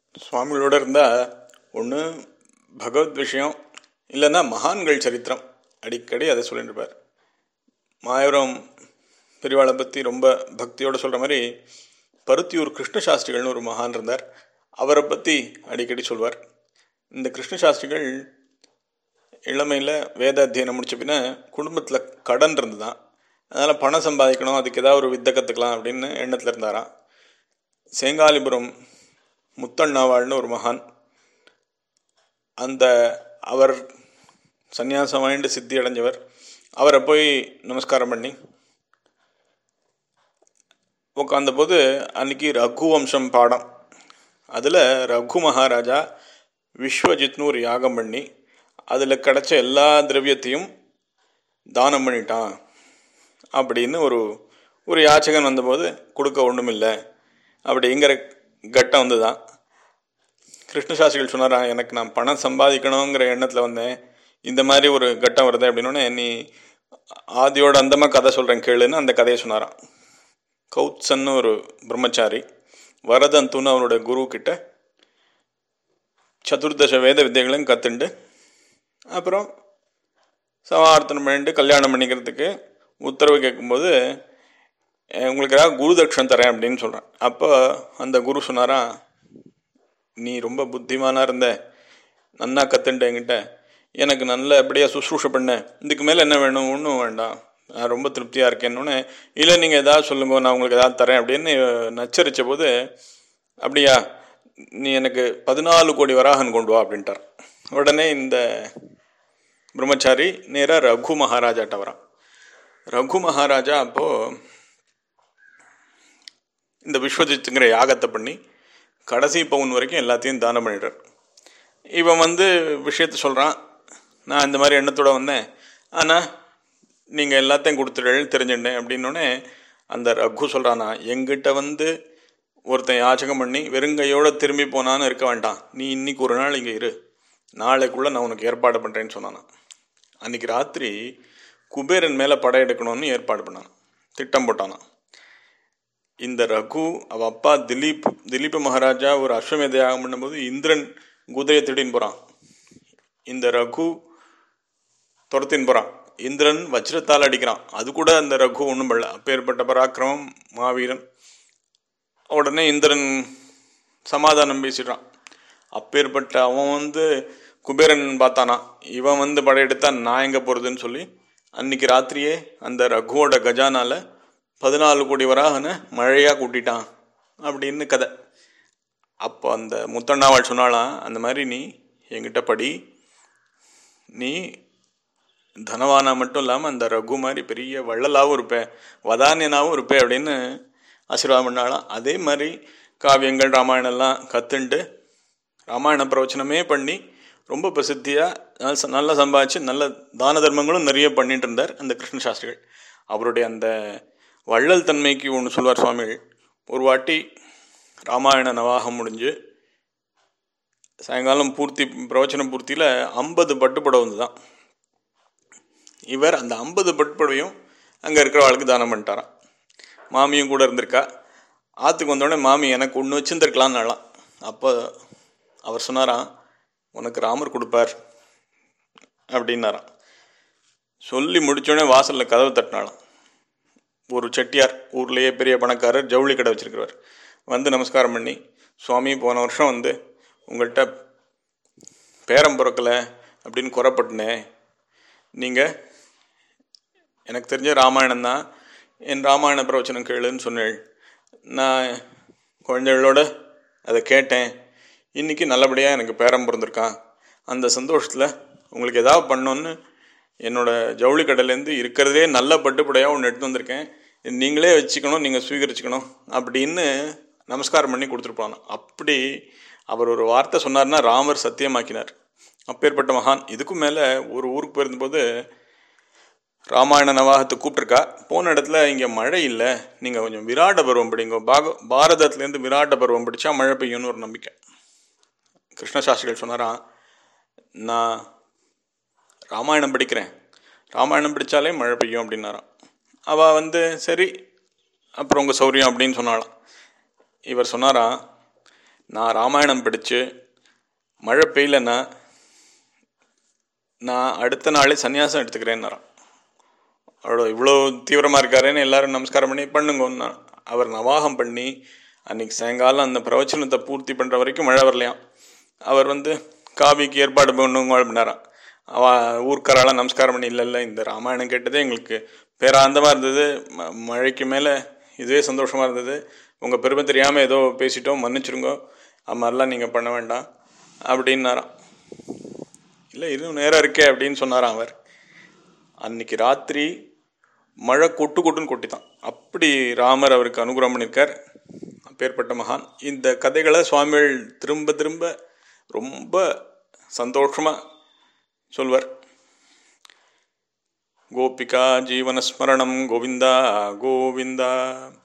சுவாமிகளோட இருந்தால் ஒன்று பகவத் விஷயம் இல்லைன்னா மகான்கள் சரித்திரம் அடிக்கடி அதை சொல்லிட்டு இருப்பார் மாயவரம் பெரியவாளை பற்றி ரொம்ப பக்தியோடு சொல்கிற மாதிரி பருத்தியூர் கிருஷ்ண சாஸ்திரிகள்னு ஒரு மகான் இருந்தார் அவரை பற்றி அடிக்கடி சொல்வார் இந்த கிருஷ்ண சாஸ்திரிகள் இளமையில் வேத அத்தியனம் முடிச்ச பின்ன குடும்பத்தில் கடன் இருந்துதான் அதனால் பணம் சம்பாதிக்கணும் அதுக்கு ஏதாவது ஒரு வித்தை கற்றுக்கலாம் அப்படின்னு எண்ணத்தில் இருந்தாராம் சேங்காலிபுரம் முத்தண்ணாவாள்னு ஒரு மகான் அந்த அவர் சந்நியாசம் வாங்கிட்டு சித்தி அடைஞ்சவர் அவரை போய் நமஸ்காரம் பண்ணி உட்காந்தபோது அன்னைக்கு ரகு வம்சம் பாடம் அதில் ரகு மகாராஜா விஸ்வஜித்னு ஒரு யாகம் பண்ணி அதில் கிடைச்ச எல்லா திரவியத்தையும் தானம் பண்ணிட்டான் அப்படின்னு ஒரு ஒரு யாச்சகன் வந்தபோது கொடுக்க ஒன்றும் இல்லை அப்படிங்கிற கட்டம் வந்து தான் கிருஷ்ணசாஸ்திரிகள் சொன்னாரா எனக்கு நான் பணம் சம்பாதிக்கணுங்கிற எண்ணத்தில் வந்தேன் இந்த மாதிரி ஒரு கட்டம் வருது அப்படின்னோடனே நீ ஆதியோட அந்தமாக கதை சொல்கிறேன் கேளுன்னு அந்த கதையை சொன்னாராம் கௌத்சன்னு ஒரு பிரம்மச்சாரி வரதந்துன்னு அவரோட குரு கிட்ட சதுர்தச வேத வித்தைகளையும் கற்றுண்டு அப்புறம் சமார்த்தனம் பண்ணிட்டு கல்யாணம் பண்ணிக்கிறதுக்கு உத்தரவு கேட்கும்போது உங்களுக்கு ஏதாவது குரு தட்சணம் தரேன் அப்படின்னு சொல்கிறேன் அப்போ அந்த குரு சொன்னாரா நீ ரொம்ப புத்திமானாக இருந்த நன்னா கற்றுன்ட்டு என்கிட்ட எனக்கு நல்ல எப்படியா சுশ্ரூஷை பண்ண இதுக்கு மேலே என்ன வேணும் ஒன்றும் வேண்டாம் நான் ரொம்ப திருப்தியாக இருக்கேன்னு இல்லை நீங்கள் ஏதாவது சொல்லுங்க நான் உங்களுக்கு ஏதாவது தரேன் அப்படின்னு நச்சரித்த போது அப்படியா நீ எனக்கு பதினாலு கோடி வராகன் கொண்டு வா அப்படின்ட்டார் உடனே இந்த பிரம்மச்சாரி நேராக ரகு மகாராஜாட்ட வரான் ரகு மகாராஜா அப்போது இந்த விஸ்வஜித்துங்கிற யாகத்தை பண்ணி கடைசி பவுன் வரைக்கும் எல்லாத்தையும் தானம் பண்ணிடுறார் இவன் வந்து விஷயத்த சொல்கிறான் நான் இந்த மாதிரி எண்ணத்தோடு வந்தேன் ஆனால் நீங்கள் எல்லாத்தையும் கொடுத்துட்டேன்னு தெரிஞ்சுட்டேன் அப்படின்னோடனே அந்த ரகு சொல்கிறானா எங்கிட்ட வந்து ஒருத்தன் யாச்சகம் பண்ணி வெறுங்கையோடு திரும்பி போனான்னு இருக்க வேண்டாம் நீ இன்னைக்கு ஒரு நாள் இங்கே இரு நாளைக்குள்ளே நான் உனக்கு ஏற்பாடு பண்ணுறேன்னு சொன்னானா அன்றைக்கி ராத்திரி குபேரன் மேலே படையெடுக்கணும்னு ஏற்பாடு பண்ணான் திட்டம் போட்டானா இந்த ரகு அவ அப்பா திலீப் திலீப் மகாராஜா ஒரு அஸ்வமேத யாகம் பண்ணும்போது இந்திரன் குதிரையை திடீர்னு போகிறான் இந்த ரகு துரத்தின்னு போகிறான் இந்திரன் வஜ்ரத்தால் அடிக்கிறான் அது கூட அந்த ரகு ஒன்றும் பண்ணல அப்பேற்பட்ட பராக்கிரமம் மாவீரன் உடனே இந்திரன் சமாதானம் பேசிடுறான் அப்பேற்பட்ட அவன் வந்து குபேரன் பார்த்தானா இவன் வந்து படையெடுத்தா நான் எங்கே போகிறதுன்னு சொல்லி அன்னைக்கு ராத்திரியே அந்த ரகுவோட கஜானால பதினாலு கோடி வராகன மழையாக கூட்டிட்டான் அப்படின்னு கதை அப்போ அந்த முத்தண்ணாவாள் சொன்னாலாம் அந்த மாதிரி நீ என்கிட்ட படி நீ தனவானா மட்டும் இல்லாமல் அந்த ரகு மாதிரி பெரிய வள்ளலாகவும் இருப்பேன் வதானியனாகவும் இருப்பேன் அப்படின்னு ஆசீர்வாதம் பண்ணாலாம் அதே மாதிரி காவியங்கள் ராமாயணம்லாம் கற்றுண்டு ராமாயண பிரவச்சனமே பண்ணி ரொம்ப பிரசித்தியாக நல்லா சம்பாதிச்சு நல்ல தான தர்மங்களும் நிறைய பண்ணிட்டு இருந்தார் அந்த கிருஷ்ண சாஸ்திரிகள் அவருடைய அந்த வள்ளல் தன்மைக்கு ஒன்று சொல்வார் சுவாமிகள் ஒரு வாட்டி ராமாயண நவாகம் முடிஞ்சு சாயங்காலம் பூர்த்தி பிரவச்சன பூர்த்தியில் ஐம்பது பட்டுப்படம் வந்து தான் இவர் அந்த ஐம்பது பட்டுப்படவையும் அங்கே இருக்கிற ஆளுக்கு தானம் பண்ணிட்டாராம் மாமியும் கூட இருந்திருக்கா ஆற்றுக்கு வந்தோடனே மாமி எனக்கு ஒன்று வச்சுருந்துருக்கலான்னாலாம் அப்போ அவர் சொன்னாராம் உனக்கு ராமர் கொடுப்பார் அப்படின்னாராம் சொல்லி முடித்தோடனே வாசலில் கதவு தட்டினாலாம் ஒரு செட்டியார் ஊர்லேயே பெரிய பணக்காரர் ஜவுளி கடை வச்சுருக்கிறவர் வந்து நமஸ்காரம் பண்ணி சுவாமி போன வருஷம் வந்து உங்கள்கிட்ட பேரம் பிறக்கலை அப்படின்னு குறப்பட்டுனேன் நீங்கள் எனக்கு தெரிஞ்ச ராமாயணம் தான் என் ராமாயண பிரவச்சனம் கேளுன்னு சொன்னேள் நான் குழந்தைகளோட அதை கேட்டேன் இன்றைக்கி நல்லபடியாக எனக்கு பேரம் பிறந்திருக்கான் அந்த சந்தோஷத்தில் உங்களுக்கு எதாவது பண்ணோன்னு என்னோடய ஜவுளி கடையிலேருந்து இருக்கிறதே நல்ல பட்டுப்புடையாக ஒன்று எடுத்து வந்திருக்கேன் நீங்களே வச்சுக்கணும் நீங்கள் சுவீகரிச்சுக்கணும் அப்படின்னு நமஸ்காரம் பண்ணி கொடுத்துருப்பாங்க அப்படி அவர் ஒரு வார்த்தை சொன்னார்னா ராமர் சத்தியமாக்கினார் அப்பேற்பட்ட மகான் இதுக்கும் மேலே ஒரு ஊருக்கு போயிருந்தபோது ராமாயண நவாகத்தை கூப்பிட்ருக்கா போன இடத்துல இங்கே மழை இல்லை நீங்கள் கொஞ்சம் விராட பருவம் படிங்க பாக பாரதத்துலேருந்து விராட பருவம் படித்தா மழை பெய்யும்னு ஒரு நம்பிக்கை கிருஷ்ணசாஸ்திரிகள் சொன்னாராம் நான் ராமாயணம் படிக்கிறேன் ராமாயணம் படித்தாலே மழை பெய்யும் அப்படின்னாராம் அவள் வந்து சரி அப்புறம் உங்கள் சௌரியம் அப்படின்னு சொன்னாலாம் இவர் சொன்னாராம் நான் ராமாயணம் படித்து மழை பெய்யலன்னா நான் அடுத்த நாளே சன்னியாசம் எடுத்துக்கிறேன்னாராம் அவ்வளோ இவ்வளோ தீவிரமாக இருக்காருன்னு எல்லாரும் நமஸ்காரம் பண்ணி பண்ணுங்கன்னா அவர் நவாகம் பண்ணி அன்னைக்கு சாயங்காலம் அந்த பிரவச்சனத்தை பூர்த்தி பண்ணுற வரைக்கும் மழை வரலையாம் அவர் வந்து காவிக்கு ஏற்பாடு பண்ணுங்க அப்படின்னாராம் அவ ஊர்க்காரெல்லாம் நமஸ்காரம் பண்ணி இல்லை இல்லை இந்த ராமாயணம் கேட்டதே எங்களுக்கு பேராந்தமாக இருந்தது ம- மழைக்கு மேலே இதுவே சந்தோஷமாக இருந்தது உங்கள் பெருமை தெரியாமல் ஏதோ பேசிட்டோம் மன்னிச்சிருங்க அது மாதிரிலாம் நீங்கள் பண்ண வேண்டாம் அப்படின்னாராம் இல்லை இதுவும் நேரம் இருக்கே அப்படின்னு சொன்னாராம் அவர் அன்னைக்கு ராத்திரி மழை கொட்டு கொட்டுன்னு கொட்டித்தான் அப்படி ராமர் அவருக்கு அனுகிரகம் பண்ணியிருக்கார் அப்பேற்பட்ட மகான் இந்த கதைகளை சுவாமிகள் திரும்ப திரும்ப ரொம்ப சந்தோஷமாக சொல்வர் கோபிகா ஜீவனஸ்மரணம் கோவிந்தா கோவிந்தா